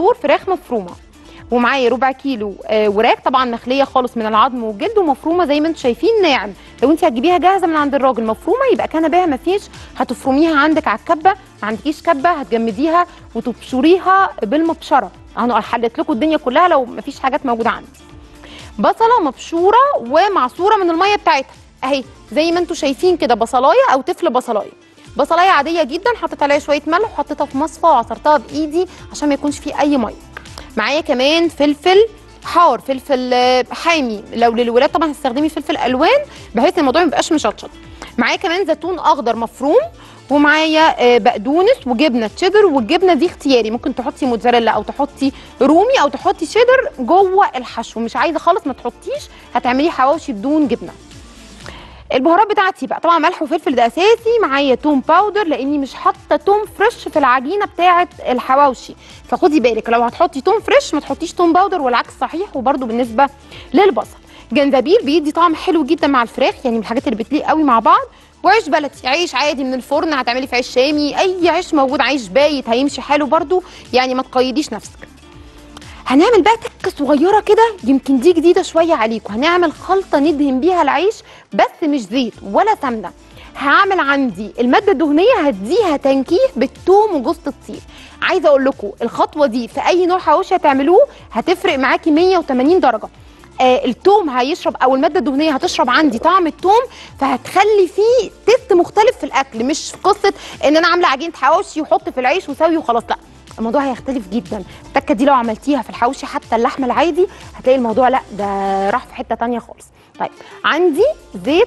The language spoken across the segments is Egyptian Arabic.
صدور فراخ مفرومه ومعايا ربع كيلو آه، وراك طبعا مخليه خالص من العظم والجلد ومفرومه زي ما انتم شايفين ناعم لو انت هتجيبيها جاهزه من عند الراجل مفرومه يبقى كان بها مفيش هتفرميها عندك على الكبه ما عندكيش كبه هتجمديها وتبشريها بالمبشره انا حلت لكم الدنيا كلها لو مفيش حاجات موجوده عندي بصله مبشوره ومعصوره من الميه بتاعتها اهي زي ما انتم شايفين كده بصلايه او تفل بصلايه بصلايه عاديه جدا حطيت عليها شويه ملح وحطيتها في مصفى وعصرتها بايدي عشان ما يكونش فيه اي ميه معايا كمان فلفل حار فلفل آه، حامي لو للولاد طبعا هتستخدمي فلفل الوان بحيث الموضوع ما يبقاش مشطشط معايا كمان زيتون اخضر مفروم ومعايا آه، بقدونس وجبنه تشيدر والجبنه دي اختياري ممكن تحطي موتزاريلا او تحطي رومي او تحطي شيدر جوه الحشو مش عايزه خالص ما تحطيش هتعملي حواوشي بدون جبنه البهارات بتاعتي بقى طبعا ملح وفلفل ده اساسي معايا توم باودر لاني مش حاطه توم فريش في العجينه بتاعه الحواوشي فخدي بالك لو هتحطي توم فريش ما تحطيش توم باودر والعكس صحيح وبرده بالنسبه للبصل جنزبيل بيدي طعم حلو جدا مع الفراخ يعني من الحاجات اللي بتليق قوي مع بعض وعيش بلدي عيش عادي من الفرن هتعملي في عيش شامي اي عيش موجود عيش بايت هيمشي حلو برده يعني ما تقيديش نفسك هنعمل بقى تكه صغيره كده يمكن دي جديده شويه عليكم هنعمل خلطه ندهن بيها العيش بس مش زيت ولا سمنه هعمل عندي الماده الدهنيه هديها تنكيف بالثوم وجوز الطيب عايزه اقول لكم الخطوه دي في اي نوع حواوشي هتعملوه هتفرق معاكي 180 درجه آه التوم هيشرب او الماده الدهنيه هتشرب عندي طعم التوم فهتخلي فيه تيست مختلف في الاكل مش قصه ان انا عامله عجينه حواوشي وحط في العيش وسوي وخلاص لا الموضوع هيختلف جدا التكه دي لو عملتيها في الحوشي حتى اللحمه العادي هتلاقي الموضوع لا ده راح في حته تانية خالص طيب عندي زيت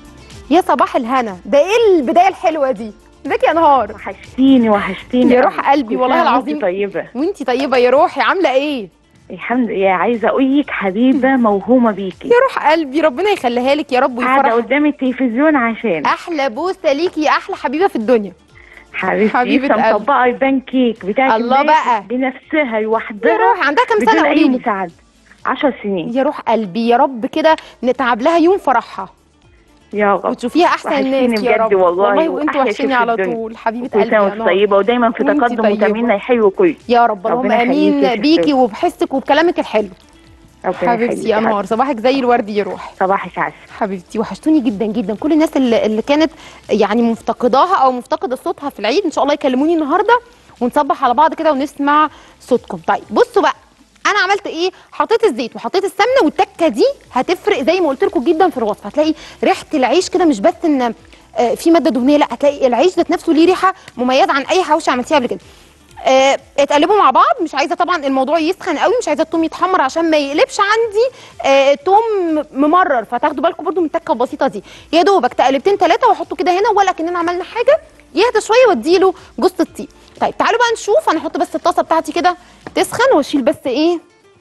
يا صباح الهنا ده ايه البدايه الحلوه دي ازيك يا نهار وحشتيني وحشتيني يا روح قلبي كل والله سنة وانتي العظيم طيبة وانتي طيبه يا روحي عامله ايه الحمد لله عايزة أقول لك حبيبة موهومة بيكي يا روح قلبي ربنا يخليها لك يا رب قاعدة ويفرح قدام التلفزيون عشان احلى بوسه ليكي يا احلى حبيبه في الدنيا حبيبتي حبيبة لسه قلبي. مطبقة البان كيك بتاعت الله امبارح بقى. بنفسها يا لوحدها روحي عندها كام بدون سنه أي قولي لي مساعدة 10 سنين يا روح قلبي يا رب كده نتعب لها يوم فرحها يا رب وتشوفيها احسن وحشتيني الناس يا بجد رب والله، والله وانتوا وأحلى وحشيني شيف على الدنيا. طول حبيبه كل قلبي سنة يا وانت نهار. طيبة ودايما في وانتي تقدم طيبة. وتمنى حلو كل يا رب اللهم ربنا يخليكي امين يا بيكي ستي. وبحسك وبكلامك الحلو ربنا حبيبتي يخليكي يا نهار صباحك زي الورد يا روحي صباحك عسل حبيبتي وحشتوني جدا جدا كل الناس اللي, اللي كانت يعني مفتقداها او مفتقده صوتها في العيد ان شاء الله يكلموني النهارده ونصبح على بعض كده ونسمع صوتكم طيب بصوا بقى انا عملت ايه حطيت الزيت وحطيت السمنه والتكه دي هتفرق زي ما قلت لكم جدا في الوصفه هتلاقي ريحه العيش كده مش بس ان آه، في ماده دهنيه لا هتلاقي العيش ذات نفسه ليه ريحه مميزه عن اي حواوشي عملتيه قبل كده آه، اتقلبوا مع بعض مش عايزه طبعا الموضوع يسخن قوي مش عايزه التوم يتحمر عشان ما يقلبش عندي آه، توم ممرر فتاخدوا بالكم برده من التكه البسيطه دي يا دوبك تقلبتين ثلاثه واحطه كده هنا ولا كاننا عملنا حاجه يهدى شويه واديله جوز الطيب طيب تعالوا بقى نشوف انا هحط بس الطاسه بتاعتي كده تسخن واشيل بس ايه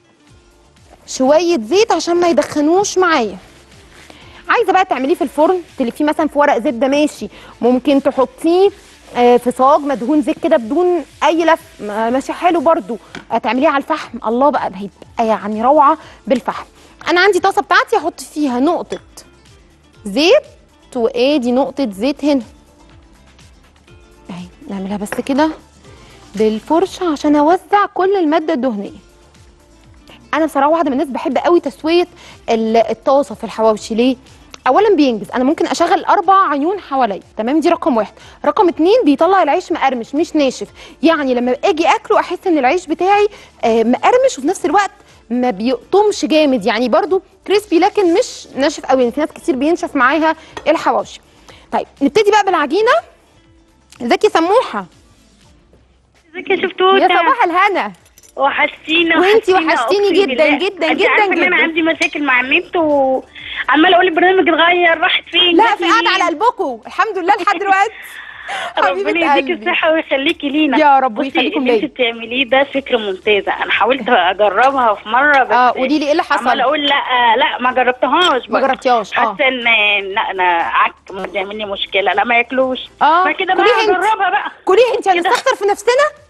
شويه زيت عشان ما يدخنوش معايا عايزه بقى تعمليه في الفرن تلفيه مثلا في ورق زبده ماشي ممكن تحطيه آه، في صاج مدهون زيت كده بدون اي لف ما- ماشي حلو برده تعمليه على الفحم الله بقى هيبقى يعني روعه بالفحم انا عندي طاسه بتاعتي احط فيها نقطه زيت وادي نقطه زيت هنا اهي نعملها بس كده بالفرشه عشان اوزع كل الماده الدهنيه انا بصراحه واحده من الناس بحب قوي تسويه ال- الطاسه في الحواوشي ليه اولا بينجز انا ممكن اشغل اربع عيون حواليا تمام دي رقم واحد رقم اتنين بيطلع العيش مقرمش مش ناشف يعني لما اجي اكله احس ان العيش بتاعي آه، مقرمش وفي نفس الوقت ما بيقطمش جامد يعني برضو كريسبي لكن مش ناشف قوي يعني في ناس كتير بينشف معاها الحواوشي طيب نبتدي بقى بالعجينه ازيك يا سموحه ازيك يا شفتوته يا صباح الهنا وحشتينا وانتي وحشتينا وحشتيني أقسم جدا بالله. جدا انت جدا عارفة ان جدا. انا عندي مشاكل مع النت وعماله اقول البرنامج اتغير راحت فين لا جات في لي قاعده مين؟ على قلبكم الحمد لله لحد دلوقتي ربنا حبيبة يديك قلبي. الصحه ويخليكي لينا يا رب بصي ويخليكم اللي انت ليا بتعمليه ده فكره ممتازه انا حاولت اجربها في مره بس اه قولي لي ايه اللي حصل عماله اقول لا لا ما جربتهاش ما برضه. جربتيهاش اه حاسه ان لا انا عك بيعمل لي مشكله لا ما ياكلوش اه ما كده بقى كليها انت اجربها بقى كليها انت كده. هنستخسر في نفسنا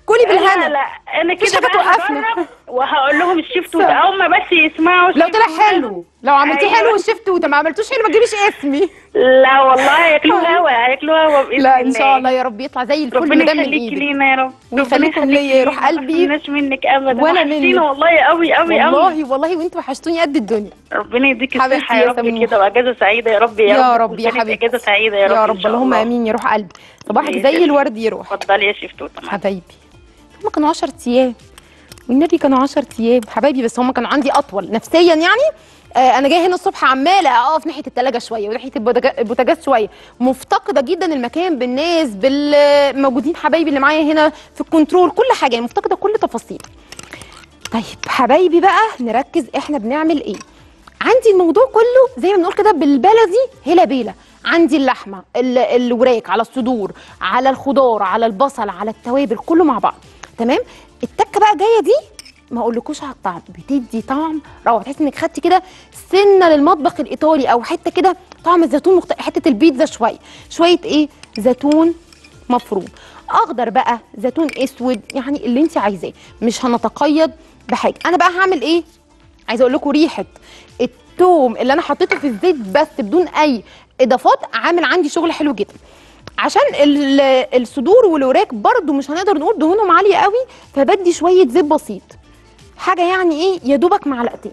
كلي لا بالهنا لا انا مفيش كده حاجة بقى توقفنا. هجرب وهقول لهم الشيف ف- توت اول ما بس يسمعوا لو الشيف طلع توت- حلو لو عملتيه أيوة. حلو والشيف توته ما عملتوش حلو ما تجيبيش اسمي لا والله هياكلوه هوا هياكلوه هوا باذن لا الله ان شاء الله يا رب يطلع زي الفل ربنا ده من يخليكي ايدك لينا يا رب ويخليكم ربنا ليا يا يخليكي روح لينا. قلبي. ما تحرمناش منك ابدا ولا وحشتينا منك. والله قوي قوي قوي والله والله وانتوا وحشتوني قد الدنيا ربنا يديك حبيبتي الصحه يا يا رب سموح. كده واجازه سعيده يا رب يا, يا رب رب يا وكانت حبيبتي اجازه سعيده يا رب يا إن رب شاء اللهم الله. امين يا روح قلبي صباحك ماشي زي يا الورد يا روح اتفضلي يا شيف توته معاك. حبايبي هم كانوا 10 ايام والنبي كانوا 10 ايام حبايبي بس هم كانوا عندي اطول نفسيا يعني آه انا جايه هنا الصبح عماله اقف ناحيه التلاجة شويه وناحيه البوتاجا- البوتاجاز شويه مفتقده جدا المكان بالناس بالموجودين حبايبي اللي معايا هنا في الكنترول كل حاجه يعني مفتقده كل تفاصيل طيب حبايبي بقى نركز احنا بنعمل ايه عندي الموضوع كله زي ما بنقول كده بالبلدي هلا بيلا عندي اللحمه ال- الوراك على الصدور على الخضار على البصل على التوابل كله مع بعض تمام التكه بقى جايه دي ما اقولكوش على الطعم بتدي طعم روعه تحس انك خدتي كده سنه للمطبخ الايطالي او حته كده طعم الزيتون مخت... حته البيتزا شويه شويه ايه زيتون مفروم اخضر بقى زيتون اسود يعني اللي انت عايزاه مش هنتقيد بحاجه انا بقى هعمل ايه عايزه اقول لكم ريحه التوم اللي انا حطيته في الزيت بس بدون اي اضافات عامل عندي شغل حلو جدا عشان ال- الصدور والوراك برضو مش هنقدر نقول دهونهم عاليه قوي فبدي شويه زيت بسيط حاجه يعني ايه يا دوبك معلقتين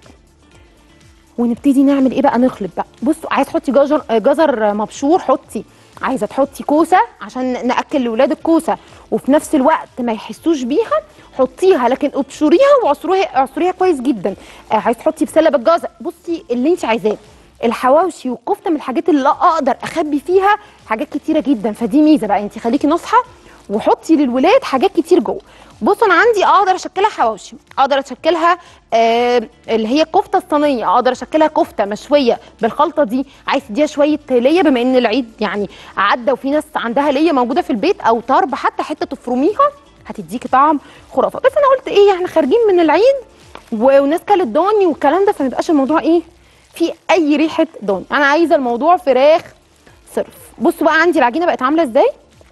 ونبتدي نعمل ايه بقى نخلط بقى بصوا عايز تحطي جزر جزر مبشور حطي عايزه تحطي كوسه عشان ناكل لاولاد الكوسه وفي نفس الوقت ما يحسوش بيها حطيها لكن ابشريها واعصريها اعصريها كويس جدا آه عايز تحطي بسله بالجزر بصي اللي انت عايزاه الحواوشي والكفته من الحاجات اللي اقدر اخبي فيها حاجات كتيره جدا فدي ميزه بقى انت خليكي ناصحه وحطي للولاد حاجات كتير جوه بصوا انا عندي اقدر اشكلها حواوشي اقدر اشكلها آه اللي هي الكفته الصينيه اقدر اشكلها كفته مشويه بالخلطه دي عايز تديها شويه ليا بما ان العيد يعني عدى وفي ناس عندها ليا موجوده في البيت او طرب حتى حته تفرميها هتديكي طعم خرافه بس انا قلت ايه احنا خارجين من العيد و- وناس كلت ضاني والكلام ده فما يبقاش الموضوع ايه في اي ريحه ضاني انا عايزه الموضوع فراخ صرف بصوا بقى عندي العجينه بقت عامله ازاي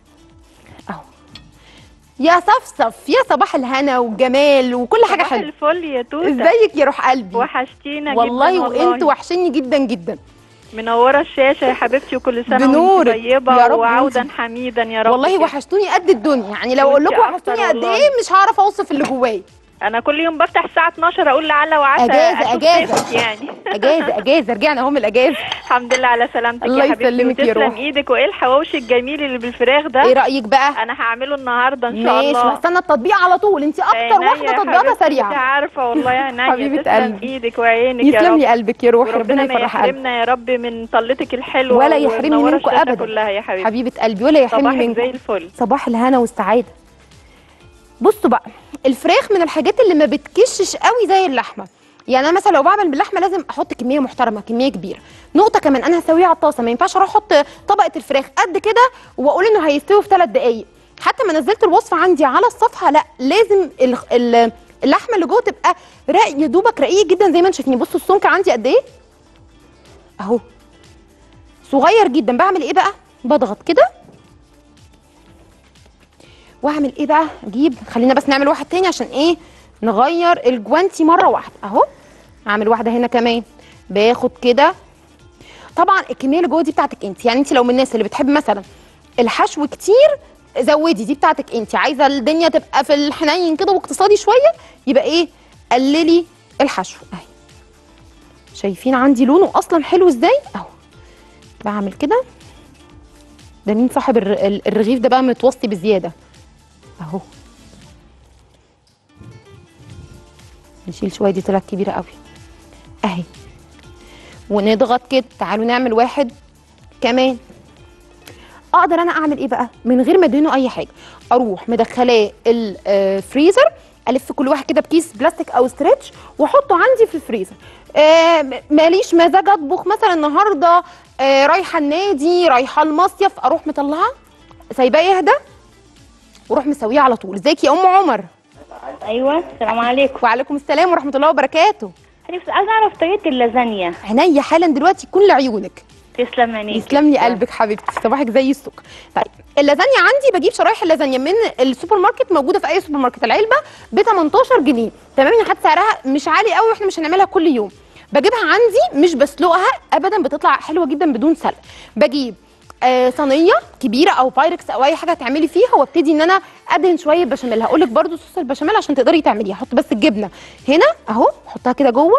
اهو يا صفصف يا صباح الهنا والجمال وكل حاجه صباح حلوه الفل يا توته ازيك يا روح قلبي وحشتينا والله جدا وانت وحشني جدا جدا منوره الشاشه يا حبيبتي وكل سنه بنورك. وانت طيبه يا رب وعودا وانت- حميدا يا رب والله كده. وحشتوني قد الدنيا يعني لو اقول وانت لكم أكتر وحشتوني قد والله. ايه مش هعرف اوصف اللي جوايا انا كل يوم بفتح الساعه 12 اقول لعل وعسى أجازة، أشوف أجازة. نفسي يعني اجازه اجازه رجعنا اهو من الاجازه الحمد لله على سلامتك الله يا حبيبتي يسلمك يا وتسلم روح. ايدك وايه الحواوشي الجميل اللي بالفراخ ده ايه رايك بقى انا هعمله النهارده ان شاء ماشي الله وهستنى التطبيق على طول انت اكتر عينيا واحده يا تطبيقاتها حبيبتي، انت سريعه عارفه والله يا عينيا حبيبة تسلم قلبي. ايدك وعينك يا يسلم رب لي قلبك يا روح ربنا وربنا ما يفرح قلبك يحرمنا يا رب من طلتك الحلوه ولا يحرمني ومنورة منكم الشاشة أبداً. كلها يا حبيبتي حبيبه قلبي ولا يحرمني صباحك منكم زي الفل صباح الهنا والسعاده بصوا بقى الفراخ من الحاجات اللي ما بتكشش قوي زي اللحمه يعني انا مثلا لو بعمل باللحمه لازم احط كميه محترمه كميه كبيره نقطه كمان انا هسويها على الطاسه ما ينفعش اروح احط طبقه الفراخ قد كده واقول انه هيستوي في ثلاث دقائق حتى ما نزلت الوصفه عندي على الصفحه لا لازم ال- ال- اللحمه اللي جوه تبقى رق يا دوبك رقيق جدا زي ما انتم شايفين بصوا السمك عندي قد ايه اهو صغير جدا بعمل ايه بقى بضغط كده واعمل ايه بقى اجيب خلينا بس نعمل واحد تاني عشان ايه نغير الجوانتي مره واحده اهو اعمل واحده هنا كمان باخد كده طبعا الكميه اللي جوه دي بتاعتك انت يعني انت لو من الناس اللي بتحب مثلا الحشو كتير زودي دي بتاعتك انت عايزه الدنيا تبقى في الحنين كده واقتصادي شويه يبقى ايه قللي الحشو اهي شايفين عندي لونه اصلا حلو ازاي اهو بعمل كده ده مين صاحب الر- ال- الرغيف ده بقى متوصي بزياده اهو نشيل شويه دي طلعت كبيره قوي اهي ونضغط كده تعالوا نعمل واحد كمان اقدر انا اعمل ايه بقى من غير ما ادهنه اي حاجه اروح مدخلاه الفريزر الف كل واحد كده بكيس بلاستيك او ستريتش واحطه عندي في الفريزر آه م- ماليش مزاج اطبخ مثلا النهارده آه رايحه النادي رايحه المصيف اروح مطلعه سايباه يهدى واروح مسويه على طول ازيك يا ام عمر ايوه السلام عليكم وعليكم السلام ورحمه الله وبركاته انا بس عايزه اعرف طريقه اللازانيا عينيا حالا دلوقتي كل عيونك تسلم عينيك يسلم لي قلبك حبيبتي صباحك زي السكر طيب اللازانيا عندي بجيب شرايح اللازانيا من السوبر ماركت موجوده في اي سوبر ماركت العلبه ب 18 جنيه تمام يعني حتى سعرها مش عالي قوي واحنا مش هنعملها كل يوم بجيبها عندي مش بسلقها ابدا بتطلع حلوه جدا بدون سلق بجيب آه صينيه كبيره او بايركس او اي حاجه تعملي فيها وابتدي ان انا ادهن شويه بشاميل هقول لك برده صوص البشاميل عشان تقدري تعمليها احط بس الجبنه هنا اهو احطها كده جوه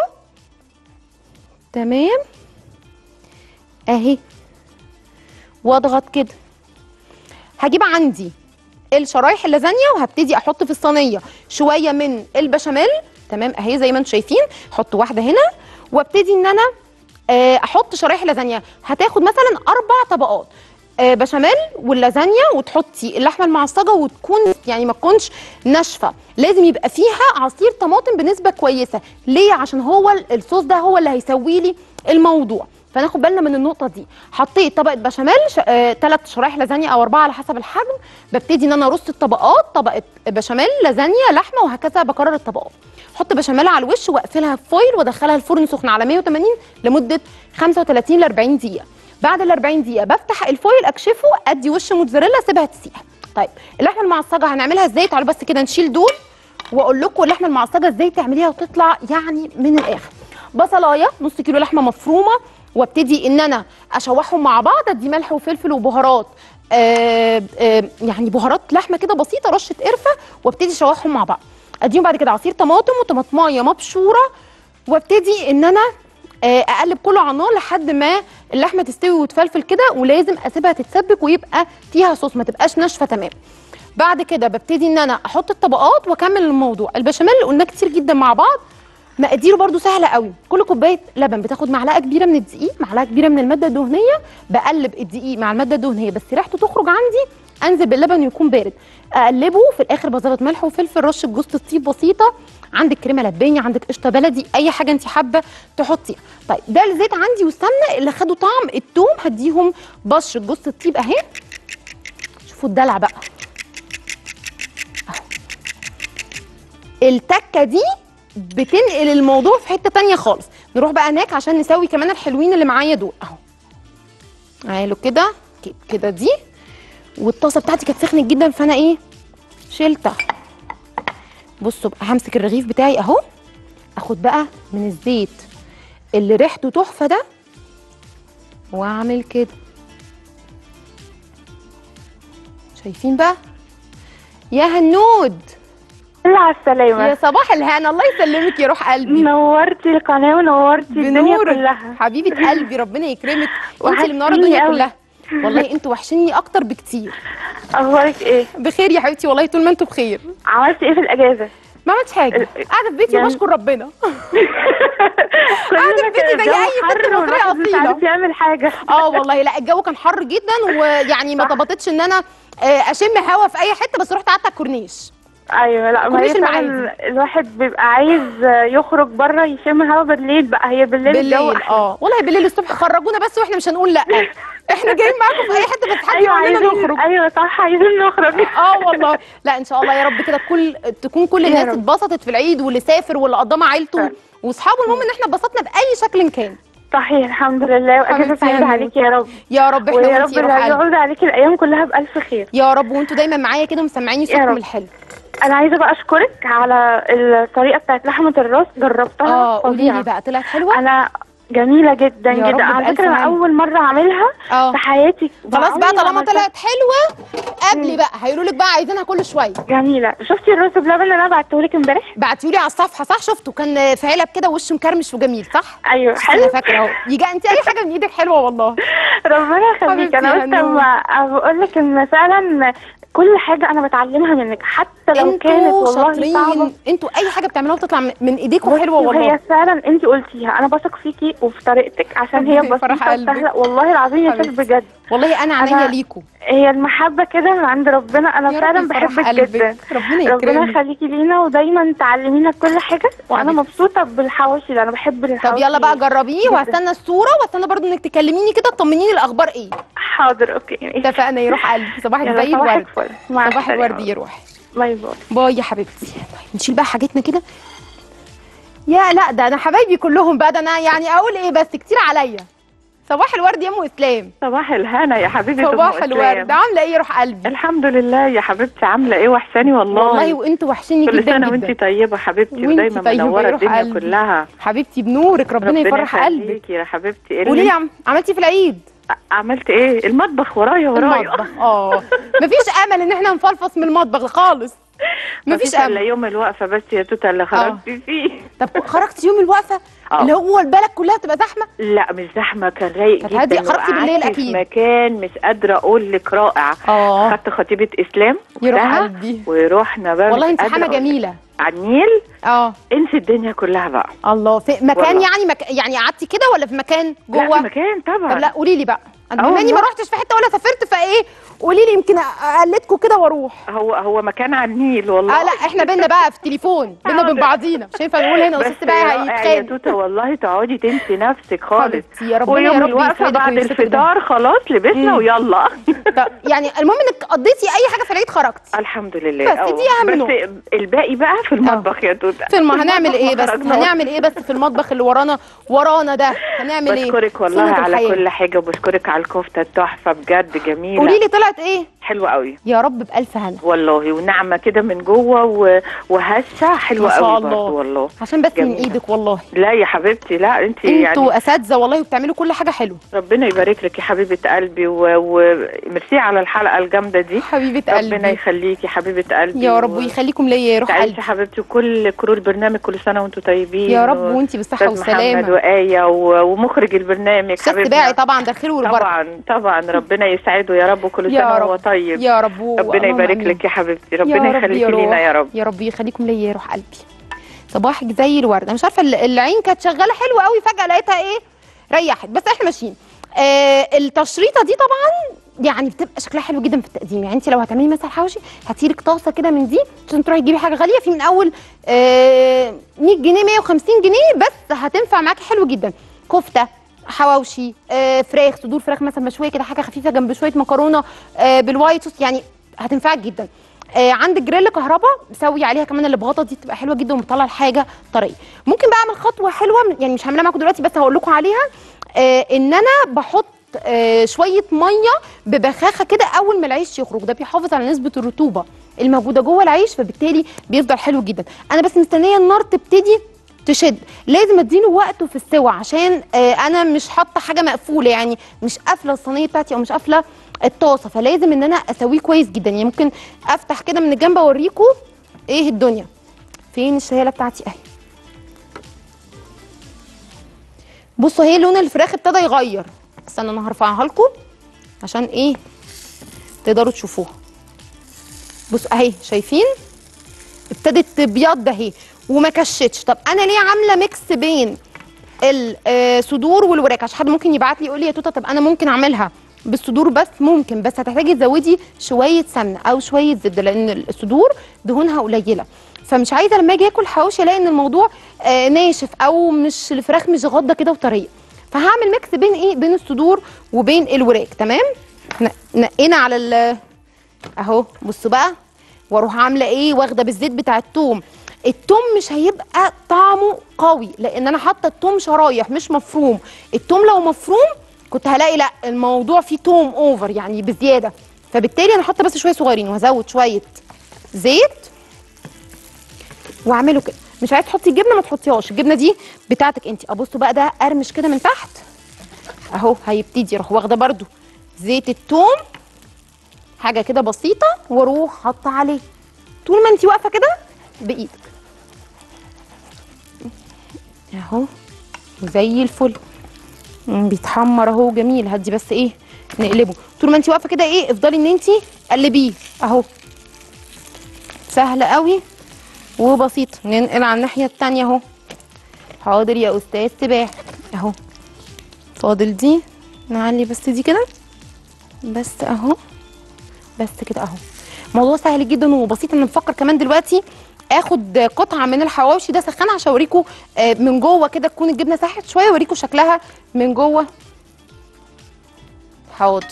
تمام اهي واضغط كده هجيب عندي الشرايح اللازانيا وهبتدي احط في الصينيه شويه من البشاميل تمام اهي زي ما انتم شايفين احط واحده هنا وابتدي ان انا آه، احط شرايح اللازانيا هتاخد مثلا اربع طبقات آه، بشاميل واللازانيا وتحطي اللحمه المعصجه وتكون يعني ما تكونش ناشفه لازم يبقى فيها عصير طماطم بنسبه كويسه ليه عشان هو ال- الصوص ده هو اللي هيسوي لي الموضوع فناخد بالنا من النقطه دي حطيت طبقه بشاميل ش... آه... ثلاث شرايح لازانيا او اربعه على حسب الحجم ببتدي ان انا ارص الطبقات طبقه بشاميل لازانيا لحمه وهكذا بكرر الطبقات احط بشاميل على الوش واقفلها بفويل وادخلها الفرن سخن على 180 لمده 35 ل 40 دقيقه بعد ال 40 دقيقه بفتح الفويل اكشفه ادي وش موتزاريلا اسيبها تسيح طيب اللحمه المعصجه هنعملها ازاي تعالوا بس كده نشيل دول واقول لكم اللحمه المعصجه ازاي تعمليها وتطلع يعني من الاخر بصلايه نص كيلو لحمه مفرومه وابتدي ان انا اشوحهم مع بعض ادي ملح وفلفل وبهارات آه آه يعني بهارات لحمه كده بسيطه رشه قرفه وابتدي اشوحهم مع بعض اديهم بعد كده عصير طماطم وطماطمايه مبشوره وابتدي ان انا آه، اقلب كله على النار لحد ما اللحمه تستوي وتفلفل كده ولازم اسيبها تتسبك ويبقى فيها صوص ما تبقاش ناشفه تمام بعد كده ببتدي ان انا احط الطبقات واكمل الموضوع البشاميل اللي قلناه كتير جدا مع بعض مقاديره برده سهله قوي كل كوبايه لبن بتاخد معلقه كبيره من الدقيق معلقه كبيره من الماده الدهنيه بقلب الدقيق مع الماده الدهنيه بس ريحته تخرج عندي انزل باللبن يكون بارد اقلبه في الاخر بظبط ملح وفلفل رشه جوز الطيب بسيطه عندك كريمه لباني عندك قشطه بلدي اي حاجه انت حابه تحطيها طيب ده الزيت عندي والسمنه اللي خدوا طعم التوم هديهم بشره جوز الطيب اهي شوفوا الدلع بقى أهو. التكه دي بتنقل الموضوع في حته تانية خالص نروح بقى هناك عشان نسوي كمان الحلوين اللي معايا دول اهو عيلوا كده ك- كده دي والطاسه بتاعتي كانت سخنت جدا فانا ايه شلتها بصوا بقى همسك الرغيف بتاعي اهو اخد بقى من الزيت اللي ريحته تحفه ده واعمل كده شايفين بقى يا هنود الله على السلامة يا صباح الهنا الله يسلمك يا روح قلبي نورتي القناة ونورتي الدنيا بنورك كلها حبيبه قلبي ربنا يكرمك وانت اللي منوره وحشتيني الدنيا قوي. كلها والله انتوا وحشني اكتر بكتير اخبارك ايه بخير يا حبيبتي والله طول ما انتوا بخير عملتي ايه في الاجازة ما عملتش حاجه ال- قاعده في بيتي يعني- وبشكر ربنا كلنا في بيتي كده زي الجو أي ست حر مصرية والواحد مش أصيلة. عارف يعمل حاجة اه والله لا الجو كان حر جدا ويعني ما صح. ضبطتش ان انا آه، اشم هوا في اي حته بس رحت قعدت على الكورنيش ايوه لا ما هي كورنيش فعلا المعادي. الواحد بيبقى عايز يخرج بره يشم هوا بالليل بقى هي بالليل الجو بالليل أحلى. اه والله بالليل الصبح خرجونا بس واحنا مش هنقول لا احنا جايين معاكم في اي حته بس حد ايوه يقول لنا عايزين نخرج ايوه صح عايزين نخرج اه والله لا ان شاء الله يا رب كده كل تكون كل يا الناس رب. اتبسطت في العيد واللي سافر واللي قضى مع عيلته فعلا. واصحابه المهم ان احنا اتبسطنا باي شكل كان صحيح الحمد لله واجازه حبيبتي يا سعيده نور. عليك يا رب يا رب احنا ويا وانتي رب يا روح قلبي يعود عليك الايام كلها بالف خير يا رب وانتوا دايما معايا كده ومسمعيني يا رب. صوتكم الحلو انا عايزه بقى اشكرك على الطريقه بتاعت لحمه الراس جربتها اه قولي فظيعة. لي بقى طلعت حلوه انا جميله جدا يا رب جدا على بألف فكره انا هنا. اول مره اعملها اه في حياتي خلاص بقى بعمري ما طالما عملتها. طلعت حلوه قبلي بقى هيقولوا لك بقى عايزينها كل شويه جميله شفتي الرز بلبن اللي انا بعته لك امبارح بعتيولي على الصفحه صح شفته كان في علب كده وشه مكرمش وجميل صح ايوه انا حلو فاكره اهو يجي انت اي حاجه من ايدك حلوه والله ربنا يخليك حبيبتي انا يا قلت نور. اما بقول لك ان فعلا كل حاجه انا بتعلمها منك حتى لو كانت انتوا والله صعبه شاطرين انتوا اي حاجه بتعملوها بتطلع من- من ايديكم بصي، حلوه والله هي فعلا انت قلتيها انا بثق فيكي وفي طريقتك عشان هي ربنا يفرح بسيطه قلبك. وسهله والله العظيم يا شيخ حبيبتي. بجد والله انا عينيا أنا- ليكوا هي المحبه كده من عند ربنا انا يا فعلا رب يفرح بحبك قلبك. جدا ربنا ربنا يكرمك يخليكي لينا ودايما تعلمينا كل حاجه وانا حبيبتي. مبسوطه بالحواوشي ده انا بحب طب الحواوشي يلا بقى جربيه جدا. وهستنى الصوره واستنى برضو انك تكلميني كده تطمنيني الاخبار ايه حاضر اوكي اتفقنا يا روح قلبي صباحك يلا زي صباحك الورد فل مع صباحك السلامة. ورد يا روحي باي باي باي يا حبيبتي طيب نشيل بقى حاجتنا كده يا لا ده انا حبايبي كلهم بقى ده انا يعني اقول ايه بس كتير عليا صباح الورد يا ام اسلام صباح الهنا يا حبيبتي أم صباح إسلام. الورد عامله ايه يا روح قلبي الحمد لله يا حبيبتي عامله ايه وحشاني والله والله وانتوا وحشيني كل جدا سنه جدا وانت طيبه حبيبتي وانتي ودايما طيبة يا منوره روح الدنيا قلبي. كلها حبيبتي بنورك ربنا, يفرح قلبك يخليكي يا حبيبتي إيه قولي لي اللي- عم... عملتي في العيد عملت ايه المطبخ ورايا ورايا المطبخ اه مفيش امل ان احنا نفلفص من المطبخ خالص مفيش الا امل يوم الوقفه بس يا توته اللي خرجتي فيه طب خرجتي يوم الوقفه آه. اللي هو البلد كلها بتبقى زحمه لا مش زحمه كان رايق كانت جدا هادية. خرجتي بالليل وقعدت أكيد. في مكان مش قادره اقول لك رائع اه خدت خطيبه اسلام يا روح أختها، قلبي ورحنا بقى والله مش انت قادرة حما أقول لك. جميله على النيل اه انسي الدنيا كلها بقى الله في مكان والله. يعني مك... يعني قعدتي كده ولا في مكان لا جوه في مكان طبعا طب لا قولي لي بقى انا آه بما اني ما والله. رحتش في حته ولا سافرت فايه قولي لي يمكن اقلدكم كده واروح هو هو مكان على النيل والله اه لا احنا بينا بقى في التليفون بينا وبين حاضر. بعضينا مش هينفع نقول هنا بس استاذ بقى رائع يا هيتخانق توته والله تقعدي تنسي نفسك خالص حبيبتي يا ربنا يا ويوم رب الوقفه يسعدك بعد ويبسطك الفطار خلاص لبسنا مم. ويلا طب يعني المهم انك قضيتي اي حاجه في العيد خرجتي الحمد لله بس أه. دي أهم بس نقطة. الباقي بقى في المطبخ يا توته في الم... هنعمل المطبخ ايه ما بس خرجناش. هنعمل ايه بس في المطبخ اللي ورانا ورانا ده هنعمل ايه بشكرك والله سنة على الحياة. كل حاجه وبشكرك على الكفته التحفه بجد جميله قولي لي طلعت ايه حلوه قوي يا رب بالف هنا والله وناعمه كده من جوه و... وهشه حلوه ما شاء قوي الله. برضه والله عشان بس من جميلة. ايدك والله لا يا حبيبتي لا انت يعني انتوا اساتذه والله وبتعملوا كل حاجه حلوه ربنا يبارك لك يا حبيبه قلبي و- وميرسي على الحلقه الجامده دي حبيبه ربنا قلبي يخليكي حبيبه قلبي يا رب و- ويخليكم ليا يا روح تعيشي قلبي حبيبتي كل كرو البرنامج كل سنه وانتم طيبين يا رب و- وانتي بالصحه أستاذ محمد والسلامه وآية و- ومخرج البرنامج استاذ حبيبنا تباعي طبعا ده الخير والبركه طبعا طبعا ربنا يسعده يا رب وكل يا سنه رب. وهو طيب يا رب و- ربنا اللهم يبارك آمين. لك يا حبيبتي يا ربنا رب يخليكي يا روح. لينا يا رب يا رب يخليكم ليا يا روح قلبي صباحك زي الورد انا مش عارفه ال- العين كانت شغاله حلوه قوي فجاه لقيتها ايه ريحت بس احنا ماشيين آه التشريطه دي طبعا يعني بتبقى شكلها حلو جدا في التقديم يعني انت لو هتعملي مثلا حواوشي هاتي لك طاسه كده من دي عشان تروحي تجيبي حاجه غاليه في من اول آه 100 جنيه 150 جنيه بس هتنفع معاكي حلو جدا كفته حواوشي آه فراخ صدور فراخ مثلا مشويه كده حاجه خفيفه جنب شويه مكرونه آه بالوايت صوص يعني هتنفعك جدا آه عندك جريل كهرباء سوي عليها كمان اللي بغطا دي بتبقى حلوه جدا وبتطلع الحاجه طريه ممكن بقى اعمل خطوه حلوه يعني مش هعملها معاكم دلوقتي بس هقول لكم عليها آه ان انا بحط آه شويه ميه ببخاخه كده اول ما العيش يخرج ده بيحافظ على نسبه الرطوبه الموجوده جوه العيش فبالتالي بيفضل حلو جدا انا بس مستنيه النار تبتدي تشد لازم اديله وقته في السوا عشان آه انا مش حاطه حاجه مقفوله يعني مش قافله الصينيه بتاعتي او مش قافله الطاسه فلازم ان انا اسويه كويس جدا يعني ممكن افتح كده من الجنب اوريكم ايه الدنيا فين الشهاله بتاعتي اهي بصوا هي لون الفراخ ابتدى يغير استنى انا هرفعها لكم عشان ايه تقدروا تشوفوها بصوا اهي شايفين ابتدت تبيض اهي وما كشتش طب انا ليه عامله ميكس بين الصدور والوراك عشان حد ممكن يبعت لي يقول لي يا توته طب انا ممكن اعملها بالصدور بس ممكن بس هتحتاجي تزودي شويه سمنه او شويه زبده لان الصدور دهونها قليله فمش عايزه لما اجي اكل حواوشي الاقي ان الموضوع آه ناشف او مش الفراخ مش غاضه كده وطريه فهعمل ميكس بين ايه بين الصدور وبين الوراك تمام ن- نقينا على ال اهو بصوا بقى واروح عامله ايه واخده بالزيت بتاع التوم التوم مش هيبقى طعمه قوي لان انا حاطه التوم شرايح مش مفروم التوم لو مفروم كنت هلاقي لا الموضوع فيه توم اوفر يعني بزياده فبالتالي انا حاطه بس شويه صغيرين وهزود شويه زيت واعمله كده مش عايز تحطي الجبنه ما تحطيهاش الجبنه دي بتاعتك انت ابصوا بقى ده قرمش كده من تحت اهو هيبتدي اروح واخده برده زيت التوم حاجه كده بسيطه واروح حاطه عليه طول ما انت واقفه كده بايدك اهو زي الفل مم، بيتحمر اهو جميل هدي بس ايه نقلبه طول ما انت واقفه كده ايه افضلي ان انت قلبيه اهو سهل قوي وبسيط ننقل على الناحيه التانية اهو حاضر يا استاذ سباح اهو فاضل دي نعلي بس دي كده بس اهو بس كده اهو موضوع سهل جدا وبسيط انا بفكر كمان دلوقتي اخد قطعه من الحواوشي ده سخنها عشان اوريكم آه، من جوه كده تكون الجبنه ساحت شويه اوريكم شكلها من جوه حاضر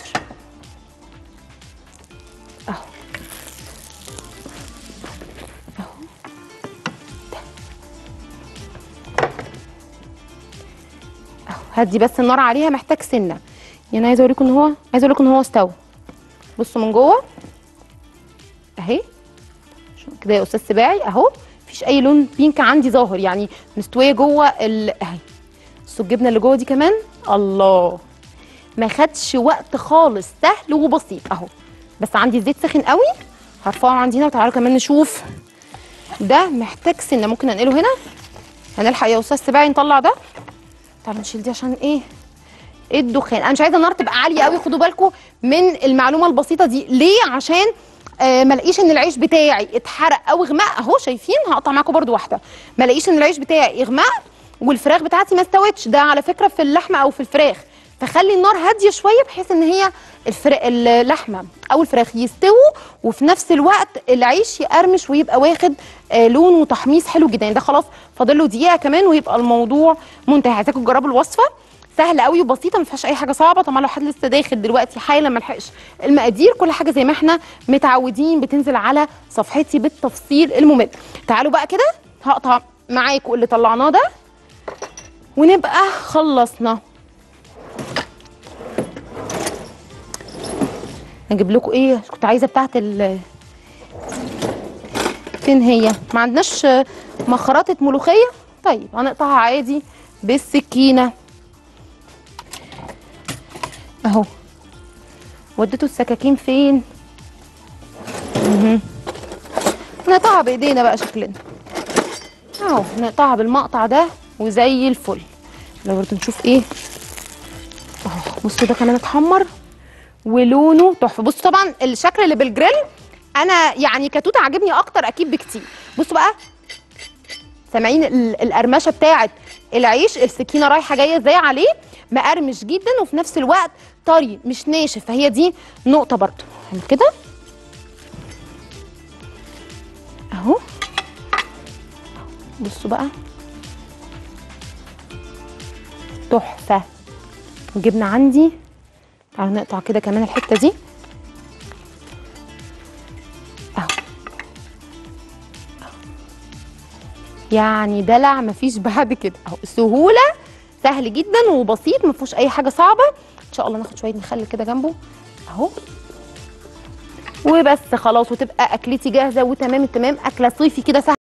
اهو اهو ده. اهو هدي بس النار عليها محتاج سنه يعني عايزه اوريكم ان هو عايزه اقول لكم ان هو استوى بصوا من جوه اهي شوف كده يا استاذ سباعي اهو مفيش اي لون بينك عندي ظاهر يعني مستويه جوه ال اهي بصوا الجبنه اللي جوه دي كمان الله ما خدش وقت خالص سهل وبسيط اهو بس عندي الزيت سخن قوي هرفعه عندي هنا وتعالوا كمان نشوف ده محتاج سنه ممكن انقله هنا هنلحق يا استاذ سباعي نطلع ده تعالوا نشيل دي عشان ايه الدخان انا مش عايزه النار تبقى عاليه قوي خدوا بالكم من المعلومه البسيطه دي ليه عشان آه ما الاقيش ان العيش بتاعي اتحرق او اغماء اهو شايفين هقطع معاكم برده واحده ما الاقيش ان العيش بتاعي اغماء والفراخ بتاعتي ما استوتش ده على فكره في اللحمه او في الفراخ فخلي النار هاديه شويه بحيث ان هي الفر... اللحمه او الفراخ يستووا وفي نفس الوقت العيش يقرمش ويبقى واخد آه لون وتحميص حلو جدا يعني ده خلاص فاضل له دقيقه كمان ويبقى الموضوع منتهي عايزاكم تجربوا الوصفه سهله قوي وبسيطه ما فيهاش اي حاجه صعبه طبعا لو حد لسه داخل دلوقتي حالا ما لحقش المقادير كل حاجه زي ما احنا متعودين بتنزل على صفحتي بالتفصيل الممل تعالوا بقى كده هقطع معاكم اللي طلعناه ده ونبقى خلصنا هجيب لكم ايه كنت عايزه بتاعت ال فين هي ما عندناش مخرطه ملوخيه طيب هنقطعها عادي بالسكينه اهو وديتوا السكاكين فين اها نقطعها بايدينا بقى شكلنا اهو نقطعها بالمقطع ده وزي الفل لو برضه نشوف ايه اهو بصوا ده كمان اتحمر ولونه تحفه بصوا طبعا الشكل اللي بالجريل انا يعني كتوته عاجبني اكتر اكيد بكتير بصوا بقى سامعين ال- القرمشه بتاعه العيش السكينه رايحه جايه ازاي عليه مقرمش جدا وفي نفس الوقت طري مش ناشف فهي دي نقطه برضو هعمل كده اهو بصوا بقى تحفه الجبنه عندي تعالوا نقطع كده كمان الحته دي اهو يعني دلع مفيش بعد كده اهو سهوله سهل جدا وبسيط ما فيهوش اي حاجه صعبه ان شاء الله ناخد شويه مخلل كده جنبه اهو وبس خلاص وتبقى اكلتي جاهزه وتمام التمام اكله صيفي كده سهله